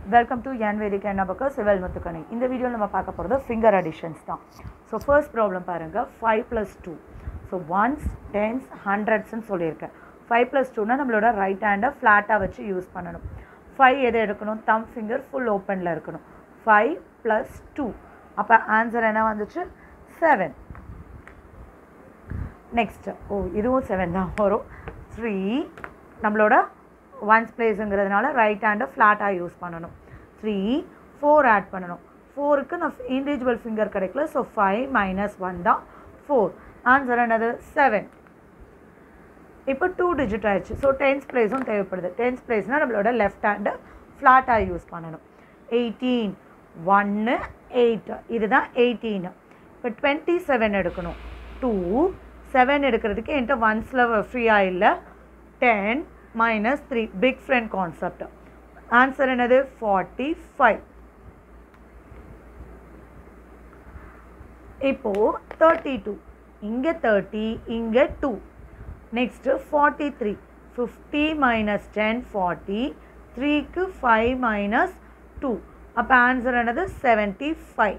welcome to என் வேதிக் என்ன பக்கம் சிவல் முத்துக்கணி இந்த வீடியோவில் நம்ம பார்க்க போகிறது ஃபிங்கர் அடிஷன்ஸ் தான் ஸோ ஃபர்ஸ்ட் ப்ராப்ளம் பாருங்கள் five plus two so ones tens ஹண்ட்ரட்ஸ்னு சொல்லியிருக்கேன் ஃபைவ் ப்ளஸ் டூனா நம்மளோட ரைட் ஹேண்டை ஃப்ளாட்டாக வச்சு யூஸ் பண்ணணும் ஃபைவ் எதை எடுக்கணும் தம் ஃபிங்கர் ஃபுல் ஓப்பனில் இருக்கணும் ஃபைவ் ப்ளஸ் டூ அப்போ ஆன்சர் என்ன வந்துச்சு செவன் நெக்ஸ்ட் ஓ இதுவும் செவன் தான் வரும் த்ரீ நம்மளோட ஒன்ஸ் பிளேஸுங்கிறதுனால ரைட் ஹேண்டை ஃப்ளாட்டாக யூஸ் பண்ணணும் த்ரீ ஃபோர் ஆட் பண்ணணும் ஃபோருக்கு நான் இண்டிவிஜுவல் ஃபிங்கர் கிடைக்கல ஸோ ஃபைவ் மைனஸ் ஒன் தான் ஃபோர் ஆன்சர் என்னது செவன் இப்போ டூ டிஜிட் ஆயிடுச்சு ஸோ டென்ஸ் பிளேஸும் தேவைப்படுது டென்ஸ் பிளேஸ்னால் நம்மளோட லெஃப்ட் ஹேண்டை ஃப்ளாட்டாக யூஸ் பண்ணணும் எயிட்டீன் ஒன்று எயிட் இதுதான் எயிட்டீன் இப்போ டுவெண்ட்டி செவன் எடுக்கணும் டூ செவன் எடுக்கிறதுக்கு என்கிட்ட ஒன்ஸில் ஃப்ரீயாக இல்லை ten minus three big friend concept answer என்னது ஃபார்ட்டி ஃபைவ் இப்போது தேர்ட்டி டூ இங்கே தேர்ட்டி இங்கே two next forty three fifty minus ten forty த்ரீக்கு ஃபைவ் மைனஸ் டூ அப்போ ஆன்சர் என்னது செவன்ட்டி ஃபைவ்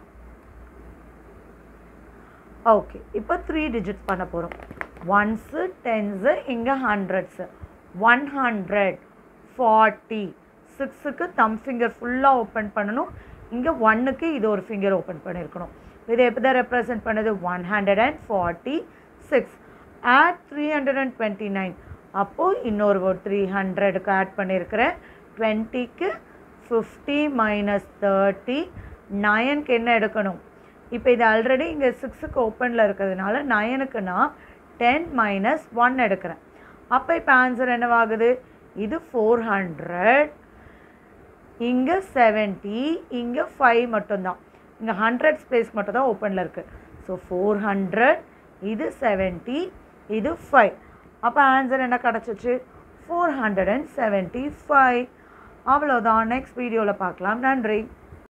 ஓகே இப்போ த்ரீ டிஜிட்ஸ் பண்ண போகிறோம் ஒன்ஸு டென்ஸு இங்கே ஹண்ட்ரட்ஸு ஒன் ஹண்ட்ரட் ஃபார்ட்டி சிக்ஸுக்கு தம் ஃபிங்கர் ஃபுல்லாக ஓப்பன் பண்ணணும் இங்கே ஒன்னுக்கு இது ஒரு ஃபிங்கர் ஓப்பன் பண்ணியிருக்கணும் இதை எப்படி தான் ரெப்ரசன்ட் பண்ணுது one hundred and forty six add three hundred and twenty nine அப்போது இன்னொரு ஒரு த்ரீ ஹண்ட்ரடுக்கு ஆட் பண்ணியிருக்கிறேன் டுவெண்ட்டிக்கு ஃபிஃப்டி மைனஸ் தேர்ட்டி நயனுக்கு என்ன எடுக்கணும் இப்போ இது ஆல்ரெடி இங்கே சிக்ஸுக்கு ஓப்பனில் இருக்கிறதுனால நயனுக்கு நான் டென் மைனஸ் ஒன் எடுக்கிறேன் அப்போ இப்போ ஆன்சர் என்னவாகுது இது ஃபோர் ஹண்ட்ரட் இங்கே செவன்ட்டி இங்கே ஃபைவ் மட்டும்தான் இங்கே ஹண்ட்ரட் ஸ்பேஸ் மட்டும் தான் ஓப்பனில் இருக்குது ஸோ ஃபோர் ஹண்ட்ரட் இது செவன்ட்டி இது ஃபைவ் அப்போ ஆன்சர் என்ன கிடச்சிச்சு four hundred and seventy five அவ்வளோதான் நெக்ஸ்ட் வீடியோவில் பார்க்கலாம் நன்றி